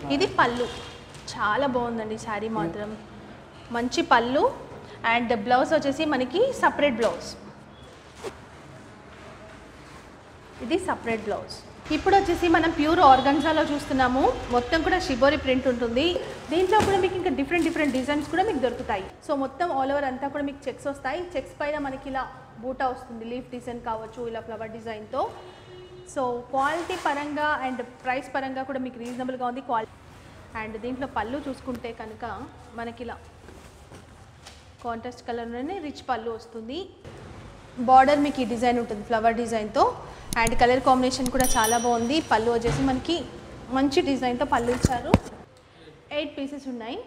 ఇది పళ్ళు చాలా బాగుందండి శారీ మాత్రం మంచి పళ్ళు అండ్ బ్లౌజ్ వచ్చేసి మనకి సపరేట్ బ్లౌజ్ ఇది సపరేట్ బ్లౌజ్ ఇప్పుడు వచ్చేసి మనం ప్యూర్ ఆర్గన్జాలో చూస్తున్నాము మొత్తం కూడా షిబోరి ప్రింట్ ఉంటుంది దీంట్లో కూడా మీకు ఇంకా డిఫరెంట్ డిఫరెంట్ డిజైన్స్ కూడా మీకు దొరుకుతాయి సో మొత్తం ఆల్ ఓవర్ అంతా కూడా మీకు చెక్స్ వస్తాయి చెక్స్ పైన మనకి ఇలా బూటా వస్తుంది లీఫ్ డిజైన్ కావచ్చు ఇలా ఫ్లవర్ డిజైన్తో సో క్వాలిటీ పరంగా అండ్ ప్రైస్ పరంగా కూడా మీకు రీజనబుల్గా ఉంది క్వాలిటీ అండ్ దీంట్లో పళ్ళు చూసుకుంటే కనుక మనకి ఇలా కాంట్రాస్ట్ కలర్లోనే రిచ్ పళ్ళు వస్తుంది బార్డర్ మీకు ఈ డిజైన్ ఉంటుంది ఫ్లవర్ డిజైన్తో అండ్ కలర్ కాంబినేషన్ కూడా చాలా బాగుంది పళ్ళు వచ్చేసి మనకి మంచి డిజైన్తో పళ్ళు ఇచ్చారు ఎయిట్ పీసెస్ ఉన్నాయి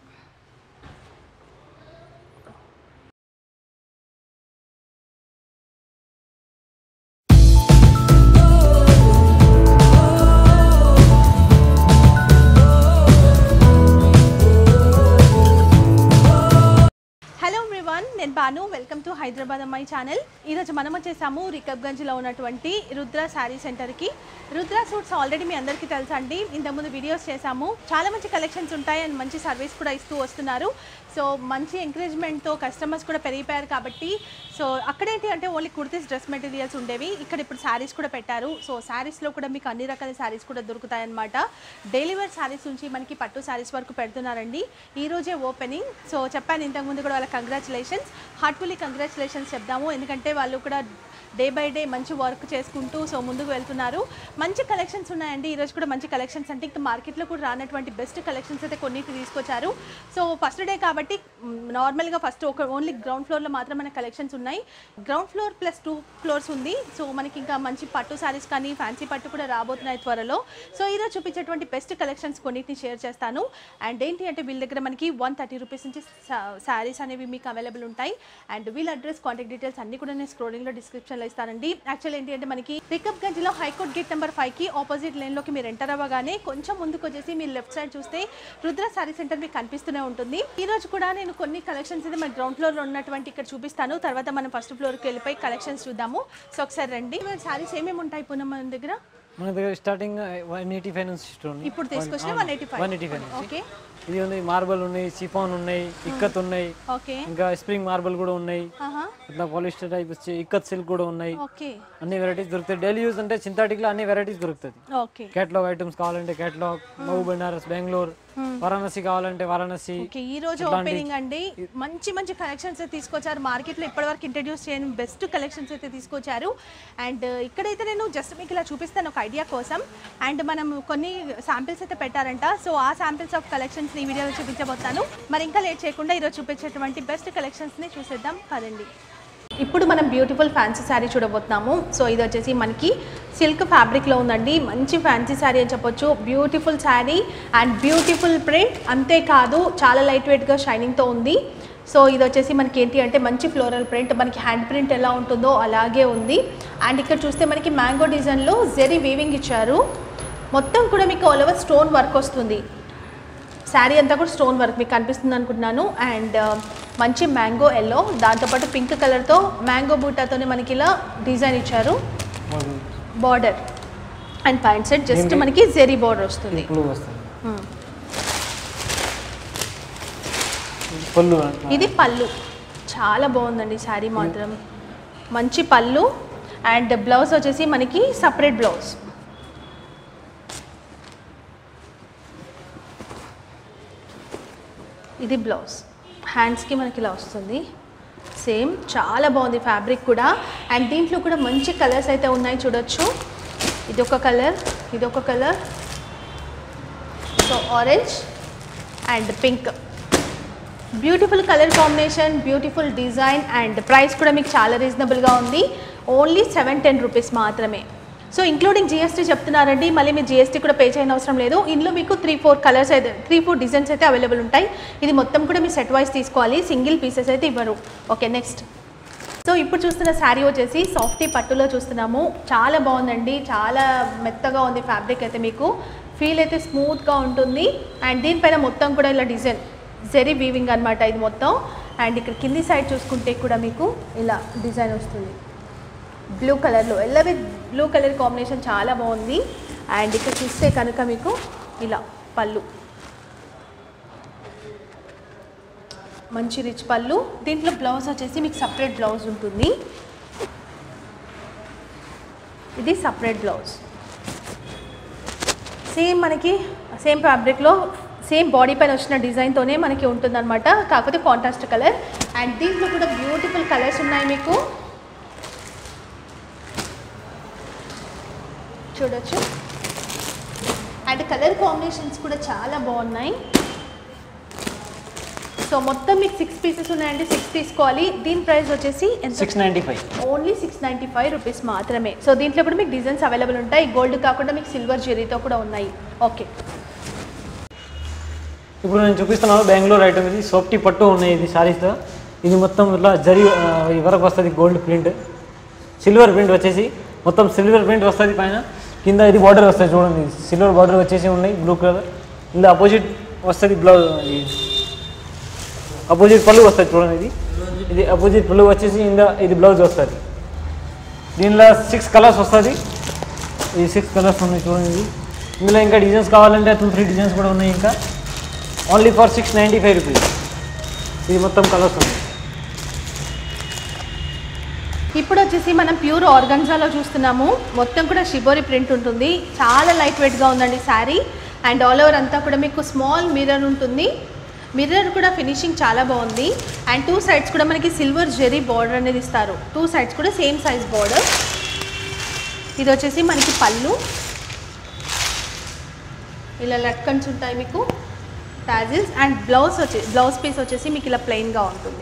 హలో ఎవ్రీవన్ నేను బాను వెల్కమ్ టు హైదరాబాద్ అమ్మాయి ఛానల్ ఈరోజు మనం వచ్చేసాము రికబ్గంజ్లో ఉన్నటువంటి రుద్ర శారీ సెంటర్కి రుద్ర సూట్స్ ఆల్రెడీ మీ అందరికీ తెలుసా అండి ఇంతకుముందు వీడియోస్ చేశాము చాలా మంచి కలెక్షన్స్ ఉంటాయి అండ్ మంచి సర్వీస్ కూడా ఇస్తూ వస్తున్నారు సో మంచి ఎంకరేజ్మెంట్తో కస్టమర్స్ కూడా పెరిగిపోయారు కాబట్టి సో అక్కడేంటి అంటే ఓన్లీ కుర్తీస్ డ్రెస్ మెటీరియల్స్ ఉండేవి ఇక్కడ ఇప్పుడు శారీస్ కూడా పెట్టారు సో శారీస్లో కూడా మీకు అన్ని రకాల శారీస్ కూడా దొరుకుతాయన్నమాట డైలీ వేర్ శారీస్ నుంచి మనకి పట్టు శారీస్ వరకు పెడుతున్నారండి ఈ రోజే ఓపెనింగ్ సో చెప్పాను ఇంతకుముందు కూడా వాళ్ళ కంగ్రాచులేషన్స్ హార్ట్ఫుల్లీ కంగ్రాచులేషన్స్ చెప్దాము ఎందుకంటే వాళ్ళు కూడా డే బై డే మంచి వర్క్ చేసుకుంటూ సో ముందుకు వెళ్తున్నారు మంచి కలెక్షన్స్ ఉన్నాయండి ఈరోజు కూడా మంచి కలెక్షన్స్ అంటే ఇంకా మార్కెట్లో కూడా రానటువంటి బెస్ట్ కలెక్షన్స్ అయితే కొన్నిటి తీసుకొచ్చారు సో ఫస్ట్ డే కాబట్టి నార్మల్గా ఫస్ట్ ఒక ఓన్లీ గ్రౌండ్ ఫ్లోర్లో మాత్రం మన కలెక్షన్స్ ఉన్నాయి ground floor plus two floors ఉంది సో మనకి ఇంకా మంచి పట్టు శారీస్ కానీ ఫ్యాన్సీ పట్టు కూడా రాబోతున్నాయి త్వరలో సో ఈరోజు చూపించేటువంటి బెస్ట్ కలెక్షన్స్ కొన్నిటిని షేర్ చేస్తాను అండ్ ఏంటి అంటే వీళ్ళ దగ్గర మనకి వన్ థర్టీ రూపీస్ నుంచి శారీస్ అనేవి మీకు అవైలబుల్ ఉంటాయి అండ్ వీళ్ళ అడ్రస్ కాంటాక్ట్ డీటెయిల్స్ అన్ని కూడా నేను స్క్రోలింగ్లో డిస్క్రిప్షన్లో ఇస్తానండి యాక్చువల్ ఏంటి అంటే మనకి పికప్ గంజ్లో హైకోర్ట్ గేట్ నెంబర్ ఫైవ్కి ఆపోజిట్ లైన్లోకి మీరు ఎంటర్ అవ్వగానే కొంచెం ముందుకు వచ్చేసి మీరు లెఫ్ట్ సైడ్ చూస్తే రుద్ర శారీ సెంటర్ మీకు కనిపిస్తూనే ఉంటుంది ఈ రోజు కూడా నేను కొన్ని కలెక్షన్స్ అయితే మన గ్రౌండ్ ఫ్లోర్లో ఉన్నటువంటి ఇక్కడ చూపిస్తాను తర్వాత మనం ఫస్ట్ ఫ్లోర్కి వెళ్ళిపోయి కలెక్షన్స్ చూద్దాము సో ఒకసారి రండి శారీస్ ఏమేమి ఉంటాయి పూనమ్ మన దగ్గర మన దగ్గర స్టార్టింగ్ వన్ ఎయిటీ ఫైవ్ నుంచి స్టోర్ ఇప్పుడు తీసుకొచ్చిన one eighty one eighty five నుంచి ఓకే ఇది ఉంది మార్బల్ ఉన్నాయి సిఫాన్ ఉన్నాయి ఇక్కత్ ఉన్నాయి ఓకే ఇంకా స్ప్రింగ్ మార్బల్ కూడా ఉన్నాయి ఆహా ఇట్లా పాలిస్టర్ టైప్ వచ్చి ఇక్కత్ సిల్క్ కూడా ఉన్నాయి ఓకే అన్ని వెరైటీస్ దొరుకుతాయి డైలీ యూజ్ అంటే సింథాటిక్ లో అన్ని వెరైటీస్ దొరుకుతుంది ఓకే కేటలాగ్ ఐటమ్స్ కావాలంటే కేటలాగ్ మహబూ బనారస్ బెంగళూరు వారణాసి కావాలంటే వారణాసి ఓకే ఈ రోజు ఓపెనింగ్ అండి మంచి మంచి కలెక్షన్స్ అయితే తీసుకొచ్చారు మార్కెట్లో ఇప్పటివరకు ఇంట్రడ్యూస్ చేయని బెస్ట్ కలెక్షన్స్ అయితే తీసుకొచ్చారు అండ్ ఇక్కడైతే నేను జస్ట్ మీకు ఇలా చూపిస్తాను ఒక ఐడియా కోసం అండ్ మనం కొన్ని శాంపిల్స్ అయితే పెట్టారంట సో ఆ శాంపిల్స్ ఆఫ్ కలెక్షన్స్ ఈ వీడియోలో చూపించబోతాను మరి ఇంకా లేట్ చేయకుండా ఈరోజు చూపించేటువంటి బెస్ట్ కలెక్షన్స్ని చూసేద్దాం పదండి ఇప్పుడు మనం బ్యూటిఫుల్ ఫ్యాన్సీ శారీ చూడబోతున్నాము సో ఇది వచ్చేసి మనకి సిల్క్ ఫ్యాబ్రిక్లో ఉందండి మంచి ఫ్యాన్సీ శారీ అని చెప్పొచ్చు beautiful sari and beautiful print అంతేకాదు చాలా లైట్ వెయిట్గా షైనింగ్తో ఉంది సో ఇది వచ్చేసి మనకి ఏంటి అంటే మంచి ఫ్లోరల్ ప్రింట్ మనకి హ్యాండ్ ప్రింట్ ఎలా ఉంటుందో అలాగే ఉంది అండ్ ఇక్కడ చూస్తే మనకి మ్యాంగో డిజైన్లో జెరీ వీవింగ్ ఇచ్చారు మొత్తం కూడా మీకు ఆల్ ఓవర్ స్టోన్ వర్క్ వస్తుంది శారీ అంతా కూడా స్టోన్ వర్క్ మీకు కనిపిస్తుంది అనుకుంటున్నాను అండ్ మంచి మ్యాంగో ఎల్లో దాంతోపాటు పింక్ కలర్తో మ్యాంగో బూటాతోనే మనకి ఇలా డిజైన్ ఇచ్చారు border and pant set just మనకి జెరీ బార్డర్ వస్తుంది బ్లూ వస్తుంది Hmm. ఇది పళ్ళు ఇది పళ్ళు చాలా బాగుందండి శారీ మాత్రం మంచి పళ్ళు అండ్ బ్లౌజ్ వచ్చేసి మనకి సపరేట్ బ్లౌజ్ ఇది బ్లౌజ్ హ్యాండ్స్కి మనకి ఇలా వస్తుంది సేమ్ చాలా బాగుంది ఫ్యాబ్రిక్ కూడా అండ్ దీంట్లో కూడా మంచి కలర్స్ అయితే ఉన్నాయి చూడొచ్చు ఇది ఒక కలర్ ఇది ఒక colour so orange and pink beautiful colour combination beautiful design and price కూడా మీకు చాలా రీజనబుల్గా ఉంది ఓన్లీ సెవెన్ టెన్ రూపీస్ మాత్రమే సో ఇంక్లూడింగ్ జిఎస్టీ చెప్తున్నారండి మళ్ళీ మీరు జిఎస్టీ కూడా పే చేయని అవసరం లేదు ఇందులో మీకు త్రీ ఫోర్ కలర్స్ అయితే త్రీ ఫోర్ డిజైన్స్ అయితే అవైలబుల్ ఉంటాయి ఇది మొత్తం కూడా మీ సెట్ వైస్ తీసుకోవాలి సింగిల్ పీసెస్ అయితే ఇవ్వరు ఓకే నెక్స్ట్ సో ఇప్పుడు చూస్తున్న శారీ వచ్చేసి సాఫ్టీ పట్టులో చూస్తున్నాము చాలా బాగుందండి చాలా మెత్తగా ఉంది ఫ్యాబ్రిక్ అయితే మీకు ఫీల్ అయితే స్మూత్గా ఉంటుంది అండ్ దీనిపైన మొత్తం కూడా ఇలా డిజైన్ జెరీ వీవింగ్ అనమాట ఇది మొత్తం అండ్ ఇక్కడ కింది సైడ్ చూసుకుంటే కూడా మీకు ఇలా డిజైన్ వస్తుంది బ్లూ కలర్లో ఎల్ల విత్ బ్లూ కలర్ కాంబినేషన్ చాలా బాగుంది అండ్ ఇక్కడ చూస్తే కనుక మీకు ఇలా పళ్ళు మంచి రిచ్ పళ్ళు దీంట్లో బ్లౌజ్ వచ్చేసి మీకు సపరేట్ బ్లౌజ్ ఉంటుంది ఇది సపరేట్ బ్లౌజ్ సేమ్ మనకి సేమ్ ఫ్యాబ్రిక్లో సేమ్ బాడీ పైన వచ్చిన డిజైన్తోనే మనకి ఉంటుందన్నమాట కాకపోతే కాంట్రాస్ట్ కలర్ అండ్ దీంట్లో కూడా బ్యూటిఫుల్ కలర్స్ ఉన్నాయి మీకు చూడొచ్చు అండ్ కలర్ కాంబినేషన్స్ కూడా చాలా బాగున్నాయి సో మొత్తం మీకు సిక్స్ పీసెస్ ఉన్నాయండి సిక్స్ తీసుకోవాలి దీని ప్రైస్ వచ్చేసి ఎంత six ninety five only six ninety five rupees మాత్రమే సో దీంట్లో కూడా మీకు డిజైన్స్ అవైలబుల్ ఉంటాయి గోల్డ్ కాకుండా మీకు సిల్వర్ జెరీతో కూడా ఉన్నాయి ఓకే ఇప్పుడు నేను చూపిస్తున్నాను బెంగళూరు ఐటమ్ ఇది సోప్టీ పట్టు ఉన్నాయి ఇది శారీస్తో ఇది మొత్తం ఇట్లా జరి ఆ, ఈ వరకు వస్తుంది గోల్డ్ ప్రింట్ సిల్వర్ ప్రింట్ వచ్చేసి మొత్తం సిల్వర్ ప్రింట్ వస్తుంది పైన కింద ఇది బార్డర్ వస్తుంది చూడండి సిల్వర్ బార్డర్ వచ్చేసి ఉన్నాయి బ్లూ కలర్ ఇందులో అపోజిట్ వస్తుంది బ్లౌజ్ అపోజిట్ పళ్ళు వస్తుంది చూడండి ఇది ఇది అపోజిట్ పళ్ళు వచ్చేసి ఇంద ఇది బ్లౌజ్ వస్తుంది దీనిలో సిక్స్ కలర్స్ వస్తుంది ఈ సిక్స్ కలర్స్ ఉన్నాయి చూడండి ఇది ఇందులో ఇంకా డిజైన్స్ కావాలంటే టూ త్రీ డిజైన్స్ కూడా ఉన్నాయి ఇంకా only for six ninety five rupees ఇది మొత్తం కలర్స్ ఉన్నాయి ఇప్పుడు వచ్చేసి మనం ప్యూర్ ఆర్గన్జాలో చూస్తున్నాము మొత్తం కూడా షిబోరి ప్రింట్ ఉంటుంది చాలా లైట్ వెయిట్గా ఉందండి శారీ అండ్ ఆల్ ఓవర్ అంతా కూడా మీకు స్మాల్ మిర్రర్ ఉంటుంది మిర్రర్ కూడా ఫినిషింగ్ చాలా బాగుంది అండ్ టూ సైడ్స్ కూడా మనకి సిల్వర్ జెరీ బార్డర్ అనేది ఇస్తారు టూ సైడ్స్ కూడా సేమ్ సైజ్ బార్డర్ ఇది వచ్చేసి మనకి పళ్ళు ఇలా లట్కన్స్ ఉంటాయి మీకు టాజిల్స్ అండ్ బ్లౌజ్ వచ్చే బ్లౌజ్ పీస్ వచ్చేసి మీకు ఇలా ప్లెయిన్గా ఉంటుంది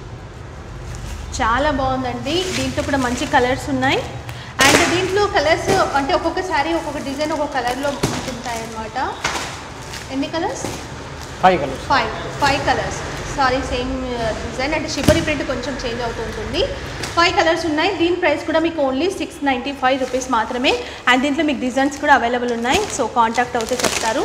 చాలా బాగుందండి దీంట్లో కూడా మంచి కలర్స్ ఉన్నాయి అండ్ దీంట్లో కలర్స్ అంటే ఒక్కొక్క శారీ ఒక్కొక్క డిజైన్ ఒక్కొక్క కలర్లో ఉంటాయి అన్నమాట ఎన్ని colours five colours five five colours sorry same design అంటే షిబరి ప్రింట్ కొంచెం చేంజ్ అవుతూ ఉంటుంది ఫైవ్ కలర్స్ ఉన్నాయి దీని ప్రైస్ కూడా మీకు only six ninety five rupees మాత్రమే అండ్ దీంట్లో మీకు డిజైన్స్ కూడా అవైలబుల్ ఉన్నాయి సో కాంటాక్ట్ అవుతే చెప్తారు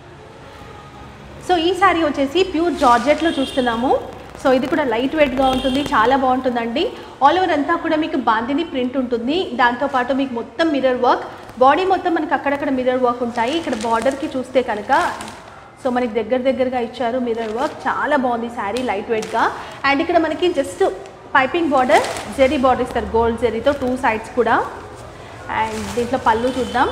సో ఈ శారీ వచ్చేసి ప్యూర్ జార్జెట్లో చూస్తున్నాము సో ఇది కూడా లైట్ వెయిట్గా ఉంటుంది చాలా బాగుంటుందండి ఆల్ ఓవర్ అంతా కూడా మీకు బాందిని ప్రింట్ ఉంటుంది దాంతోపాటు మీకు మొత్తం మిర్రర్ వర్క్ బాడీ మొత్తం మనకి అక్కడక్కడ మిర్రర్ వర్క్ ఉంటాయి ఇక్కడ బార్డర్కి చూస్తే కనుక సో మనకి దగ్గర దగ్గరగా ఇచ్చారు మిర్రర్ వర్క్ చాలా బాగుంది శారీ లైట్ వెయిట్గా అండ్ ఇక్కడ మనకి just piping border zari border ఇస్తారు గోల్డ్ జెరీతో టూ సైడ్స్ కూడా అండ్ దీంట్లో పళ్ళు చూద్దాం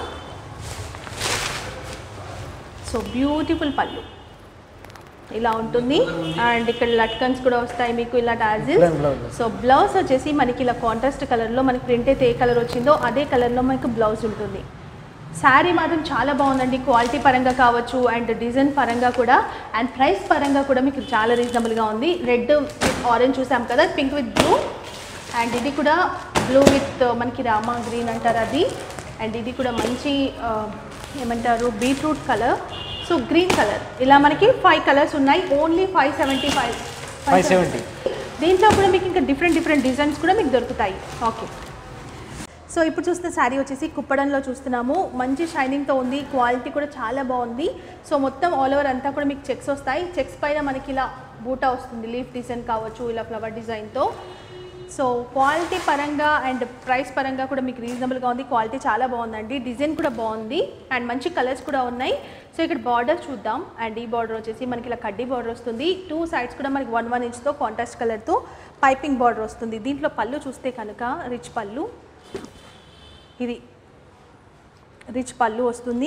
సో బ్యూటిఫుల్ పళ్ళు ఇలా ఉంటుంది అండ్ ఇక్కడ లట్కన్స్ కూడా వస్తాయి మీకు ఇలా tassels Plain blouse. So blouse వచ్చేసి మనకి ఇలా కాంట్రాస్ట్ కలర్లో మనకి ప్రింట్ అయితే ఏ కలర్ వచ్చిందో అదే కలర్లో మనకి బ్లౌజ్ ఉంటుంది శారీ మాత్రం చాలా బాగుందండి క్వాలిటీ పరంగా కావచ్చు అండ్ డిజైన్ పరంగా కూడా అండ్ ప్రైస్ పరంగా కూడా మీకు చాలా రీజనబుల్గా ఉంది రెడ్ విత్ ఆరెంజ్ చూసాం కదా పింక్ విత్ బ్లూ అండ్ ఇది కూడా బ్లూ విత్ మనకి రామా గ్రీన్ అంటారు అది అండ్ ఇది కూడా మంచి ఆ, ఏమంటారు beetroot colour so green colour ఇలా మనకి ఫైవ్ కలర్స్ ఉన్నాయి ఓన్లీ ఫైవ్ సెవెంటీ ఫైవ్ 570. దీంట్లో కూడా మీకు ఇంకా డిఫరెంట్ డిఫరెంట్ డిజైన్స్ కూడా మీకు దొరుకుతాయి ఓకే సో ఇప్పుడు చూస్తున్న శారీ వచ్చేసి కుప్పడంలో చూస్తున్నాము మంచి షైనింగ్తో ఉంది క్వాలిటీ కూడా చాలా బాగుంది సో మొత్తం ఆల్ ఓవర్ అంతా కూడా మీకు చెక్స్ వస్తాయి చెక్స్ పైన మనకి ఇలా బూటా వస్తుంది లీఫ్ డిజైన్ కావచ్చు ఇలా ఫ్లవర్ డిజైన్తో సో క్వాలిటీ పరంగా అండ్ ప్రైస్ పరంగా కూడా మీకు రీజనబుల్గా ఉంది క్వాలిటీ చాలా బాగుందండి డిజైన్ కూడా బాగుంది అండ్ మంచి కలర్స్ కూడా ఉన్నాయి సో ఇక్కడ బార్డర్ చూద్దాం అండ్ ఈ బార్డర్ వచ్చేసి మనకి ఇలా కడ్డీ బార్డర్ వస్తుంది టూ సైడ్స్ కూడా మనకి వన్ వన్ ఇంచ్తో కాంట్రాస్ట్ కలర్తో పైపింగ్ బార్డర్ వస్తుంది దీంట్లో పళ్ళు చూస్తే కనుక రిచ్ పళ్ళు ఇది రిచ్ పళ్ళు వస్తుంది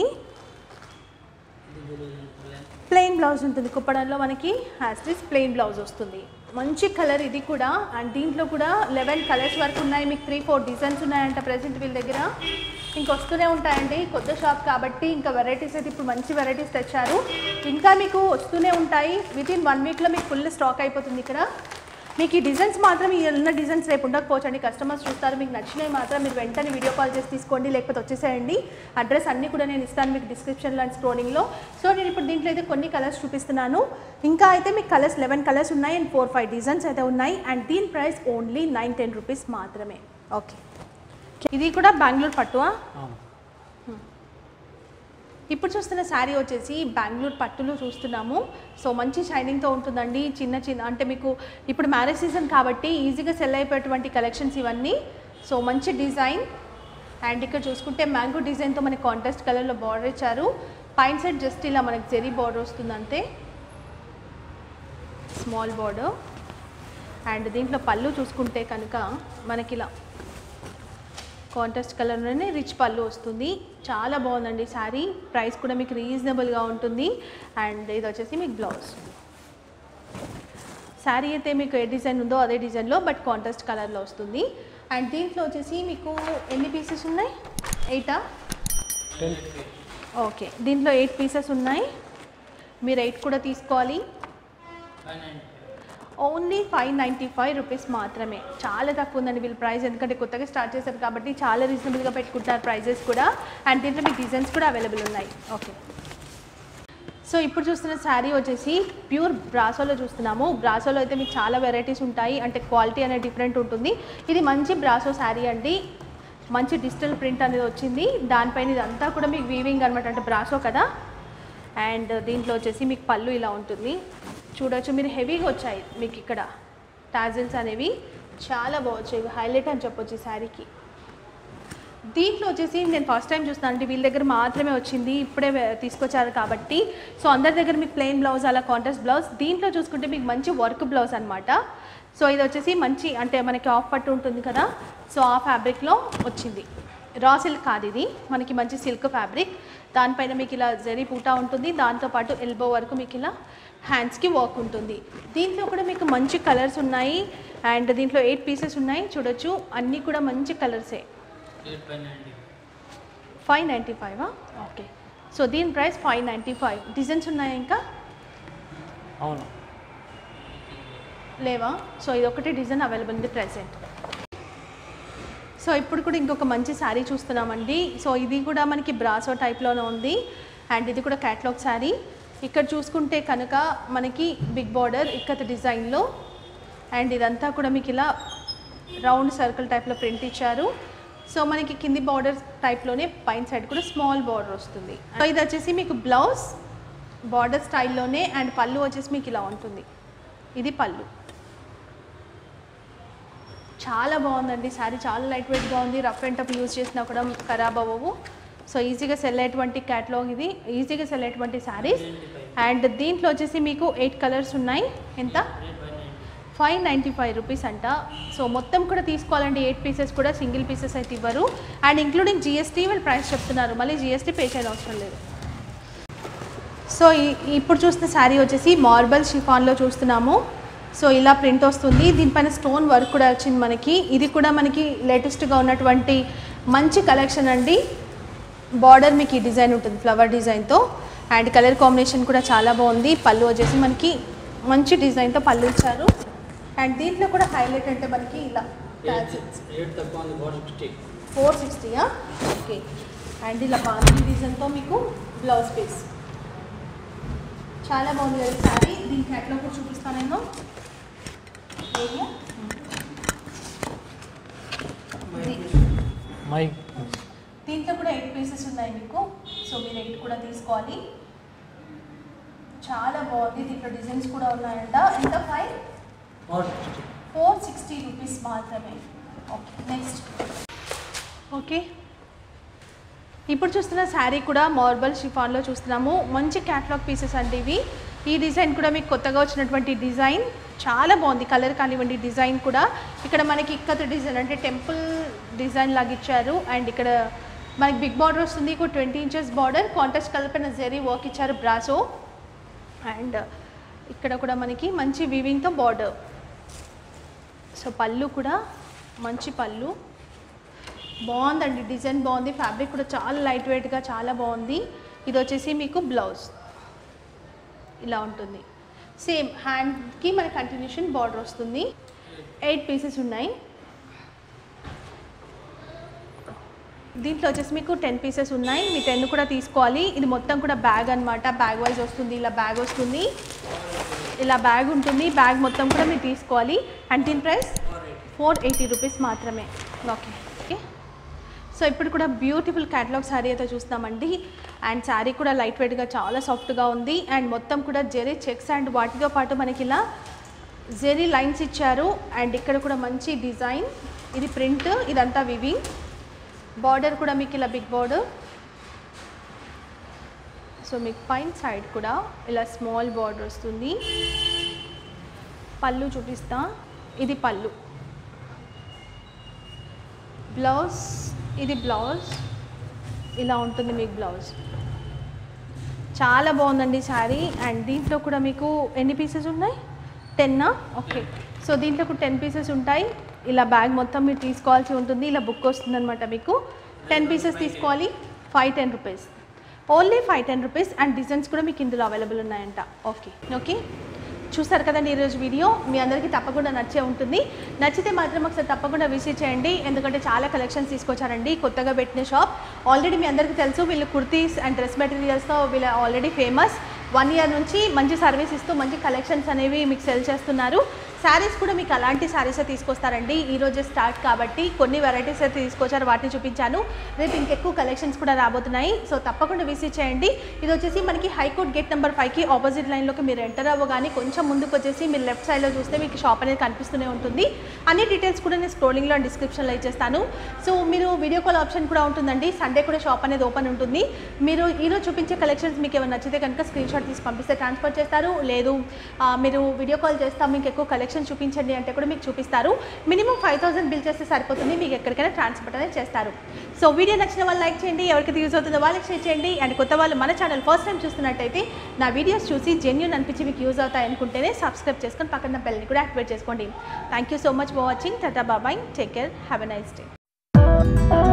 ప్లెయిన్ బ్లౌజ్ ఉంటుంది కుప్పడంలో మనకి హ్యాస్టిస్ ప్లెయిన్ బ్లౌజ్ వస్తుంది మంచి కలర్ ఇది కూడా అండ్ దీంట్లో కూడా లెవెన్ కలర్స్ వరకు ఉన్నాయి మీకు త్రీ ఫోర్ డిజైన్స్ ఉన్నాయంట ప్రజెంట్ వీళ్ళ దగ్గర ఇంక వస్తూనే ఉంటాయండి కొత్త షాప్ కాబట్టి ఇంకా వెరైటీస్ అయితే ఇప్పుడు మంచి వెరైటీస్ తెచ్చారు ఇంకా మీకు వస్తూనే ఉంటాయి విత్ ఇన్ వన్ వీక్లో మీకు ఫుల్ స్టాక్ అయిపోతుంది ఇక్కడ మీకు ఈ డిజైన్స్ మాత్రం ఈ ఉన్న డిజైన్స్ రేపు ఉండకపోవచ్చండి కస్టమర్స్ చూస్తారు మీకు నచ్చినవి మాత్రం మీరు వెంటనే వీడియో కాల్ చేసి తీసుకోండి లేకపోతే వచ్చేసేయండి అడ్రస్ అన్నీ కూడా నేను ఇస్తాను మీకు డిస్క్రిప్షన్లో అండ్ స్క్రోలింగ్లో సో నేను ఇప్పుడు దీంట్లో అయితే కొన్ని కలర్స్ చూపిస్తున్నాను ఇంకా అయితే మీకు కలర్స్ లెవెన్ కలర్స్ ఉన్నాయి అండ్ ఫోర్ ఫైవ్ డిజైన్స్ అయితే ఉన్నాయి అండ్ దీని price only nine ten rupees మాత్రమే ఓకే ఇది కూడా బెంగళూరు పట్టువా ఇప్పుడు చూస్తున్న శారీ వచ్చేసి బెంగళూరు పట్టులు చూస్తున్నాము సో మంచి షైనింగ్తో ఉంటుందండి చిన్న చిన్న అంటే మీకు ఇప్పుడు మ్యారేజ్ సీజన్ కాబట్టి ఈజీగా సెల్ అయిపోయేటువంటి కలెక్షన్స్ ఇవన్నీ సో మంచి డిజైన్ అండ్ ఇక్కడ చూసుకుంటే మ్యాంగో డిజైన్తో మనకి కాంట్రాస్ట్ కలర్లో బార్డర్ ఇచ్చారు పైన సైడ్ జస్ట్ ఇలా మనకి జెరీ బార్డర్ వస్తుంది అంతే స్మాల్ బార్డర్ అండ్ దీంట్లో పళ్ళు చూసుకుంటే కనుక మనకి ఇలా కాంట్రాస్ట్ కలర్లోనే రిచ్ పళ్ళు వస్తుంది చాలా బాగుందండి శారీ ప్రైస్ కూడా మీకు రీజనబుల్గా ఉంటుంది అండ్ ఇది వచ్చేసి మీకు బ్లౌజ్ శారీ అయితే మీకు ఏ డిజైన్ ఉందో అదే డిజైన్లో బట్ కాంట్రాస్ట్ కలర్లో వస్తుంది అండ్ దీంట్లో వచ్చేసి మీకు ఎన్ని పీసెస్ ఉన్నాయి ఎయిటా టెన్ ఓకే దీంట్లో ఎయిట్ పీసెస్ ఉన్నాయి మీరు ఎయిట్ కూడా తీసుకోవాలి only five ninety five rupees మాత్రమే చాలా తక్కువ ఉందండి వీళ్ళ ప్రైస్ ఎందుకంటే కొత్తగా స్టార్ట్ చేశారు కాబట్టి చాలా రీజనబుల్గా పెట్టుకుంటారు ప్రైజెస్ కూడా అండ్ దీంట్లో మీకు డిజైన్స్ కూడా అవైలబుల్ ఉన్నాయి ఓకే సో ఇప్పుడు చూస్తున్న శారీ వచ్చేసి ప్యూర్ బ్రాసోలో చూస్తున్నాము బ్రాసోలో అయితే మీకు చాలా వెరైటీస్ ఉంటాయి అంటే క్వాలిటీ అనేది డిఫరెంట్ ఉంటుంది ఇది మంచి బ్రాసో శారీ అండి మంచి డిజిటల్ ప్రింట్ అనేది వచ్చింది దానిపైన ఇదంతా కూడా మీకు వీవింగ్ అనమాట అంటే బ్రాసో కదా అండ్ దీంట్లో వచ్చేసి మీకు పళ్ళు ఇలా ఉంటుంది చూడొచ్చు మీరు హెవీగా వచ్చాయి మీకు ఇక్కడ టాజిల్స్ అనేవి చాలా బాగొచ్చాయి ఇవి హైలైట్ అని చెప్పొచ్చు ఈ శారీకి దీంట్లో వచ్చేసి నేను ఫస్ట్ టైం చూస్తాను అంటే వీళ్ళ దగ్గర మాత్రమే వచ్చింది ఇప్పుడే వే- తీసుకొచ్చారు కాబట్టి సో అందరి దగ్గర మీకు ప్లెయిన్ బ్లౌజ్ అలా కాంట్రాస్ట్ బ్లౌజ్ దీంట్లో చూసుకుంటే మీకు మంచి వర్క్ బ్లౌజ్ అనమాట సో ఇది వచ్చేసి మంచి అంటే మనకి ఆఫ్ పట్టు ఉంటుంది కదా సో ఆ ఫ్యాబ్రిక్లో వచ్చింది రా సిల్క్ కాదు ఇది మనకి మంచి సిల్క్ ఫ్యాబ్రిక్ దానిపైన మీకు ఇలా జరీ పూటా ఉంటుంది దాంతోపాటు ఎల్బో వరకు మీకు ఇలా హ్యాండ్స్కి వర్క్ ఉంటుంది దీంట్లో కూడా మీకు మంచి కలర్స్ ఉన్నాయి అండ్ దీంట్లో ఎయిట్ పీసెస్ ఉన్నాయి చూడొచ్చు అన్నీ కూడా మంచి కలర్సే ఫైవ్ నైంటీ ఫైవా ఓకే సో దీని price five ninety five designs ఉన్నాయా ఇంకా అవును లేవా సో ఇది ఒకటి డిజైన్ అవైలబుల్ ఉంది ప్రెసెంట్ సో ఇప్పుడు కూడా ఇంకొక మంచి శారీ చూస్తున్నామండి సో ఇది కూడా మనకి బ్రాసో టైప్లోనే ఉంది అండ్ ఇది కూడా క్యాట్లాగ్ శారీ ఇక్కడ చూసుకుంటే కనుక మనకి బిగ్ బార్డర్ ఇక్కత డిజైన్లో అండ్ ఇదంతా కూడా మీకు ఇలా రౌండ్ సర్కిల్ టైప్లో ప్రింట్ ఇచ్చారు సో మనకి కింది బార్డర్ టైప్లోనే పైన సైడ్ కూడా స్మాల్ బార్డర్ వస్తుంది సో ఇది వచ్చేసి మీకు బ్లౌజ్ బార్డర్ స్టైల్లోనే అండ్ పళ్ళు వచ్చేసి మీకు ఇలా ఉంటుంది ఇది పళ్ళు చాలా బాగుందండి శారీ చాలా లైట్ వెయిట్గా ఉంది రఫ్ అండ్ టఫ్ యూజ్ చేసినా కూడా ఖరాబ్ అవ్వవు సో ఈజీగా సెల్ అయ్యేటువంటి క్యాట్లాగ్ ఇది ఈజీగా సెల్ అయ్యేటువంటి శారీస్ అండ్ దీంట్లో వచ్చేసి మీకు ఎయిట్ కలర్స్ ఉన్నాయి ఎంత ఫైవ్ నైంటీ ఫైవ్ రూపీస్ అంట సో మొత్తం కూడా తీసుకోవాలండి ఎయిట్ పీసెస్ కూడా సింగిల్ పీసెస్ అయితే ఇవ్వరు అండ్ ఇంక్లూడింగ్ జిఎస్టీ వాళ్ళు ప్రైస్ చెప్తున్నారు మళ్ళీ జిఎస్టీ పే చేయడం అవసరం లేదు సో ఈ- ఇప్పుడు చూస్తున్న శారీ వచ్చేసి మార్బల్ షిఫాన్లో చూస్తున్నాము సో ఇలా ప్రింట్ వస్తుంది దీనిపైన స్టోన్ వర్క్ కూడా వచ్చింది మనకి ఇది కూడా మనకి లేటెస్ట్గా ఉన్నటువంటి మంచి కలెక్షన్ అండి బార్డర్ మీకు ఈ డిజైన్ ఉంటుంది ఫ్లవర్ డిజైన్తో అండ్ కలర్ కాంబినేషన్ కూడా చాలా బాగుంది పళ్ళు వచ్చేసి మనకి మంచి డిజైన్తో పళ్ళు ఇచ్చారు అండ్ దీంట్లో కూడా హైలైట్ అంటే మనకి ఇలా రేట్ తక్కువ ఉంది ఫోర్ సిక్స్టీ ఫోర్ సిక్స్టీయా ఓకే అండ్ ఇలా బాగుంది డిజైన్తో మీకు బ్లౌజ్ పీస్ చాలా బాగుంది కదా సారీ దీనికి ఎట్లా కూడా చూపిస్తాను నేను ఏరియా మై దీంట్లో కూడా ఎయిట్ పీసెస్ ఉన్నాయి మీకు సో మీరు ఎయిట్ కూడా తీసుకోవాలి చాలా బాగుంది దీంట్లో డిజైన్స్ కూడా ఉన్నాయంట ఎంత five four sixty four sixty rupees మాత్రమే ఓకే నెక్స్ట్ ఓకే ఇప్పుడు చూస్తున్న శారీ కూడా మార్బల్ షిఫాన్లో చూస్తున్నాము మంచి క్యాట్లాగ్ పీసెస్ అండి ఇవి ఈ డిజైన్ కూడా మీకు కొత్తగా వచ్చినటువంటి డిజైన్ చాలా బాగుంది కలర్ కానివ్వండి డిజైన్ కూడా ఇక్కడ మనకి ఇక్కత డిజైన్ అంటే టెంపుల్ డిజైన్ లాగా ఇచ్చారు అండ్ ఇక్కడ మనకి బిగ్ బార్డర్ వస్తుంది ఒక twenty inches border contrast colour పైన జెరీ వర్క్ ఇచ్చారు బ్రాసో అండ్ ఇక్కడ కూడా మనకి మంచి వీవింగ్తో బార్డర్ సో పళ్ళు కూడా మంచి పళ్ళు బాగుందండి డిజైన్ బాగుంది ఫ్యాబ్రిక్ కూడా చాలా లైట్ వెయిట్గా చాలా బాగుంది ఇది వచ్చేసి మీకు బ్లౌజ్ ఇలా ఉంటుంది సేమ్ హ్యాండ్కి మన కంటిన్యూషన్ బార్డర్ వస్తుంది ఎయిట్ పీసెస్ ఉన్నాయి దీంట్లో వచ్చేసి మీకు టెన్ పీసెస్ ఉన్నాయి మీ టెన్ కూడా తీసుకోవాలి ఇది మొత్తం కూడా బ్యాగ్ అన్నమాట బ్యాగ్ వైజ్ వస్తుంది ఇలా బ్యాగ్ వస్తుంది ఇలా బ్యాగ్ ఉంటుంది బ్యాగ్ మొత్తం కూడా మీరు తీసుకోవాలి అండ్ దీని ప్రైస్ ఫోర్ ఎయిటీ రూపీస్ మాత్రమే ఓకే ఓకే సో ఇప్పుడు కూడా బ్యూటిఫుల్ క్యాటలాగ్ శారీ అయితే చూస్తామండి అండ్ శారీ కూడా లైట్ వెయిట్గా చాలా సాఫ్ట్గా ఉంది అండ్ మొత్తం కూడా జెరీ చెక్స్ అండ్ వాటితో పాటు మనకి ఇలా జెరీ లైన్స్ ఇచ్చారు అండ్ ఇక్కడ కూడా మంచి డిజైన్ ఇది ప్రింట్ ఇదంతా వివింగ్ బార్డర్ కూడా మీకు ఇలా బిగ్ బార్డర్ సో మీకు పైన సైడ్ కూడా ఇలా స్మాల్ బార్డర్ వస్తుంది పళ్ళు చూపిస్తా ఇది పళ్ళు బ్లౌజ్ ఇది బ్లౌజ్ ఇలా ఉంటుంది మీకు బ్లౌజ్ చాలా బాగుందండి శారీ అండ్ దీంట్లో కూడా మీకు ఎన్ని పీసెస్ ఉన్నాయి టెన్నా ఓకే సో దీంట్లో కూడా టెన్ పీసెస్ ఉంటాయి ఇలా బ్యాగ్ మొత్తం మీరు తీసుకోవాల్సి ఉంటుంది ఇలా బుక్ వస్తుంది అనమాట మీకు టెన్ పీసెస్ తీసుకోవాలి five ten rupees only five ten rupees and designs కూడా మీకు ఇందులో అవైలబుల్ ఉన్నాయంట ఓకే ఓకే చూసారు కదండి ఈరోజు వీడియో మీ అందరికీ తప్పకుండా నచ్చే ఉంటుంది నచ్చితే మాత్రం ఒకసారి తప్పకుండా విజిట్ చేయండి ఎందుకంటే చాలా కలెక్షన్స్ తీసుకొచ్చారండి కొత్తగా పెట్టిన షాప్ ఆల్రెడీ మీ అందరికీ తెలుసు వీళ్ళు కుర్తీస్ అండ్ డ్రెస్ మెటీరియల్స్తో వీళ్ళు ఆల్రెడీ ఫేమస్ వన్ ఇయర్ నుంచి మంచి సర్వీస్ ఇస్తూ మంచి కలెక్షన్స్ అనేవి మీకు సెల్ చేస్తున్నారు శారీస్ కూడా మీకు అలాంటి శారీసే తీసుకొస్తారండి ఈ రోజే స్టార్ట్ కాబట్టి కొన్ని వెరైటీస్ అయితే తీసుకొచ్చారు వాటిని చూపించాను రేపు ఇంకెక్కువ కలెక్షన్స్ కూడా రాబోతున్నాయి సో తప్పకుండా విజిట్ చేయండి ఇది వచ్చేసి మనకి హైకోర్ట్ గేట్ నెంబర్ ఫైవ్కి ఆపోజిట్ లైన్లోకి మీరు ఎంటర్ అవ్వగానే కొంచెం ముందుకు వచ్చేసి మీరు లెఫ్ట్ సైడ్లో చూస్తే మీకు షాప్ అనేది కనిపిస్తూనే ఉంటుంది అన్ని డీటెయిల్స్ కూడా నేను స్క్రోలింగ్లో అండ్ డిస్క్రిప్షన్లో ఇచ్చేస్తాను సో మీరు వీడియో కాల్ ఆప్షన్ కూడా ఉంటుందండి సండే కూడా షాప్ అనేది ఓపెన్ ఉంటుంది మీరు ఈరోజు చూపించే కలెక్షన్స్ మీకు ఏమైనా నచ్చితే కనుక స్క్రీన్ షాట్ తీసి పంపిస్తే ట్రాన్స్ఫర్ చేస్తారు లేదు ఆ, మీరు వీడియో కాల్ చేస్తాం మీకు ఎక్కువ కలెక్షన్ చూపించండి అంటే కూడా మీకు చూపిస్తారు మినిమం ఫైవ్ థౌసండ్ బిల్ చేస్తే సరిపోతుంది మీకు ఎక్కడికైనా ట్రాన్స్పోర్ట్ అనేది చేస్తారు సో వీడియో నచ్చిన వాళ్ళు లైక్ చేయండి ఎవరికి యూజ్ అవుతుందో వాళ్ళకి షేర్ చేయండి అండ్ కొత్త వాళ్ళు మన ఛానల్ ఫస్ట్ టైం చూస్తున్నట్టయితే నా వీడియోస్ చూసి జెన్యున్ అనిపించి మీకు యూజ్ అవుతాయి అనుకుంటేనే సబ్స్క్రైబ్ చేసుకొని పక్కన బెల్ని కూడా యాక్టివేట్ చేసుకోండి thank you so much for watching టాటా బాబాయ్ take care have a nice day